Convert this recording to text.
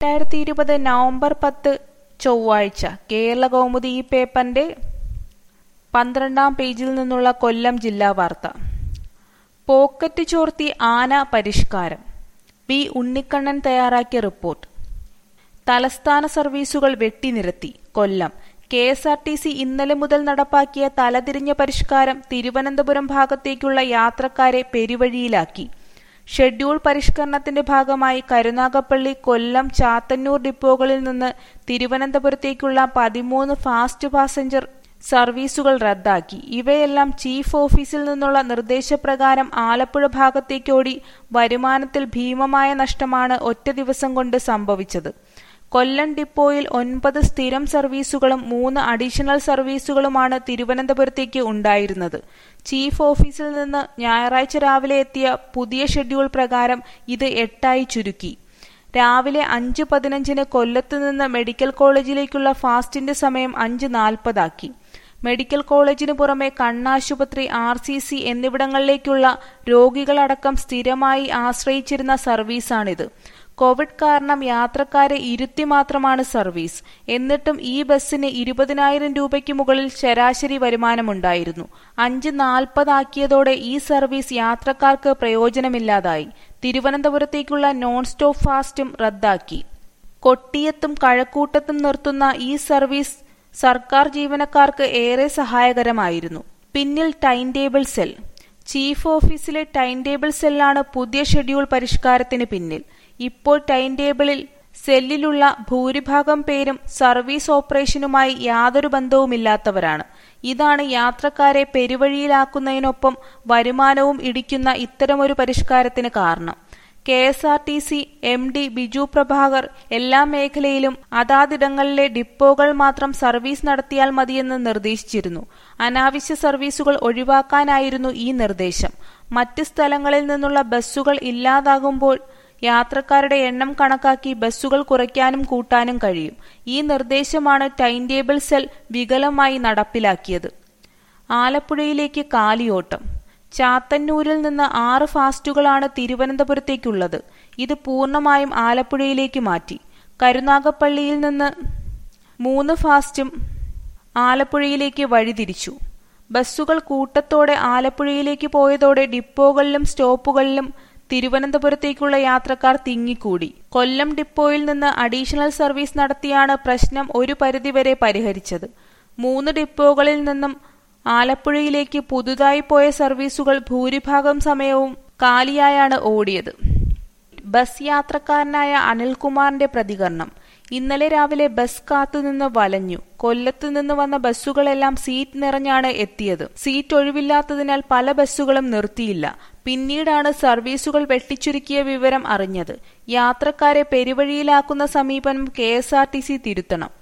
രണ്ടായിരത്തി ഇരുപത് നവംബർ പത്ത് ചൊവ്വാഴ്ച കേരളകൗമുദി ഈ പേപ്പറിന്റെ പന്ത്രണ്ടാം പേജിൽ നിന്നുള്ള കൊല്ലം ജില്ലാ വാർത്ത പോക്കറ്റ് ചോർത്തി ആന പരിഷ്കാരം ബി ഉണ്ണിക്കണ്ണൻ തയ്യാറാക്കിയ റിപ്പോർട്ട് തലസ്ഥാന സർവീസുകൾ വെട്ടിനിരത്തി Kollam K S R T C ഇന്നലെ മുതൽ നടപ്പാക്കിയ തലതിരിഞ്ഞ പരിഷ്കാരം തിരുവനന്തപുരം ഭാഗത്തേക്കുള്ള യാത്രക്കാരെ പെരുവഴിയിലാക്കി ഷെഡ്യൂൾ പരിഷ്കരണത്തിന്റെ ഭാഗമായി കരുനാഗപ്പള്ളി കൊല്ലം ചാത്തന്നൂർ ഡിപ്പോകളിൽ നിന്ന് തിരുവനന്തപുരത്തേക്കുള്ള പതിമൂന്ന് ഫാസ്റ്റ് പാസഞ്ചർ സർവീസുകൾ റദ്ദാക്കി ഇവയെല്ലാം ചീഫ് ഓഫീസിൽ നിന്നുള്ള നിർദ്ദേശപ്രകാരം ആലപ്പുഴ ഭാഗത്തേക്കോടി വരുമാനത്തിൽ ഭീമമായ നഷ്ടമാണ് ഒറ്റ ദിവസം കൊണ്ട് സംഭവിച്ചത് കൊല്ലം ഡിപ്പോയിൽ ഒൻപത് സ്ഥിരം സർവീസുകളും മൂന്ന് അഡീഷണൽ സർവീസുകളുമാണ് തിരുവനന്തപുരത്തേക്ക് ഉണ്ടായിരുന്നത് ചീഫ് ഓഫീസിൽ നിന്ന് ഞായറാഴ്ച രാവിലെ എത്തിയ പുതിയ ഷെഡ്യൂൾ പ്രകാരം ഇത് എട്ടായി ചുരുക്കി രാവിലെ അഞ്ച് പതിനഞ്ചിന് കൊല്ലത്ത് നിന്ന് മെഡിക്കൽ കോളേജിലേക്കുള്ള ഫാസ്റ്റിന്റെ സമയം അഞ്ച് നാൽപ്പതാക്കി മെഡിക്കൽ കോളേജിനു പുറമെ കണ്ണാശുപത്രി ആർ സി സി എന്നിവിടങ്ങളിലേക്കുള്ള രോഗികളടക്കം സ്ഥിരമായി ആശ്രയിച്ചിരുന്ന സർവീസാണിത് കോവിഡ് കാരണം യാത്രക്കാരെ ഇരുത്തി മാത്രമാണ് സർവീസ് എന്നിട്ടും ഈ ബസ്സിന് ഇരുപതിനായിരം രൂപയ്ക്ക് മുകളിൽ ശരാശരി വരുമാനമുണ്ടായിരുന്നു അഞ്ച് നാൽപ്പതാക്കിയതോടെ ഈ സർവീസ് യാത്രക്കാർക്ക് പ്രയോജനമില്ലാതായി തിരുവനന്തപുരത്തേക്കുള്ള നോൺ സ്റ്റോപ്പ് ഫാസ്റ്റും റദ്ദാക്കി കൊട്ടിയത്തും കഴക്കൂട്ടത്തും നിർത്തുന്ന ഈ സർവീസ് സർക്കാർ ജീവനക്കാർക്ക് ഏറെ സഹായകരമായിരുന്നു പിന്നിൽ ടൈം ടേബിൾ സെൽ ചീഫ് ഓഫീസിലെ ടൈം ടേബിൾ സെല്ലാണ് പുതിയ ഷെഡ്യൂൾ പരിഷ്കാരത്തിന് പിന്നിൽ ഇപ്പോൾ ടൈം ടേബിളിൽ സെല്ലിലുള്ള ഭൂരിഭാഗം പേരും സർവീസ് ഓപ്പറേഷനുമായി യാതൊരു ബന്ധവുമില്ലാത്തവരാണ് ഇതാണ് യാത്രക്കാരെ പെരുവഴിയിലാക്കുന്നതിനൊപ്പം വരുമാനവും ഇടിക്കുന്ന ഇത്തരമൊരു പരിഷ്കാരത്തിന് കാരണം K S R T C M D Biju Prabhakar എല്ലാ മേഖലയിലും അതാതിടങ്ങളിലെ ഡിപ്പോകൾ മാത്രം സർവീസ് നടത്തിയാൽ മതിയെന്ന് നിർദ്ദേശിച്ചിരുന്നു അനാവശ്യ സർവീസുകൾ ഒഴിവാക്കാനായിരുന്നു ഈ നിർദ്ദേശം മറ്റ് സ്ഥലങ്ങളിൽ നിന്നുള്ള ബസ്സുകൾ ഇല്ലാതാകുമ്പോൾ യാത്രക്കാരുടെ എണ്ണം കണക്കാക്കി ബസ്സുകൾ കുറയ്ക്കാനും കൂട്ടാനും കഴിയും ഈ നിർദ്ദേശമാണ് ടൈം ടേബിൾ സെൽ വികലമായി നടപ്പിലാക്കിയത് ആലപ്പുഴയിലേക്ക് കാലിയോട്ടം ചാത്തന്നൂരിൽ നിന്ന് ആറ് ഫാസ്റ്റുകളാണ് തിരുവനന്തപുരത്തേക്കുള്ളത് ഇത് പൂർണ്ണമായും ആലപ്പുഴയിലേക്ക് മാറ്റി കരുനാഗപ്പള്ളിയിൽ നിന്ന് മൂന്ന് ഫാസ്റ്റും ആലപ്പുഴയിലേക്ക് വഴിതിരിച്ചു ബസ്സുകൾ കൂട്ടത്തോടെ ആലപ്പുഴയിലേക്ക് പോയതോടെ ഡിപ്പോകളിലും സ്റ്റോപ്പുകളിലും തിരുവനന്തപുരത്തേക്കുള്ള യാത്രക്കാർ തിങ്ങിക്കൂടി കൊല്ലം ഡിപ്പോയിൽ നിന്ന് അഡീഷണൽ സർവീസ് നടത്തിയാണ് പ്രശ്നം ഒരു പരിധിവരെ പരിഹരിച്ചത് മൂന്ന് ഡിപ്പോകളിൽ നിന്നും ആലപ്പുഴയിലേക്ക് പുതുതായി പോയ സർവീസുകൾ ഭൂരിഭാഗം സമയവും കാലിയായാണ് ഓടിയത് ബസ് യാത്രക്കാരനായ അനിൽകുമാറിന്റെ പ്രതികരണം ഇന്നലെ രാവിലെ ബസ് കാത്തുനിന്ന് വലഞ്ഞു കൊല്ലത്ത് നിന്ന് വന്ന ബസ്സുകളെല്ലാം സീറ്റ് നിറഞ്ഞാണ് എത്തിയത് സീറ്റ് ഒഴിവില്ലാത്തതിനാൽ പല ബസ്സുകളും നിർത്തിയില്ല പിന്നീടാണ് സർവീസുകൾ വെട്ടിച്ചുരുക്കിയ വിവരം അറിഞ്ഞത് യാത്രക്കാരെ പെരുവഴിയിലാക്കുന്ന സമീപനം കെ തിരുത്തണം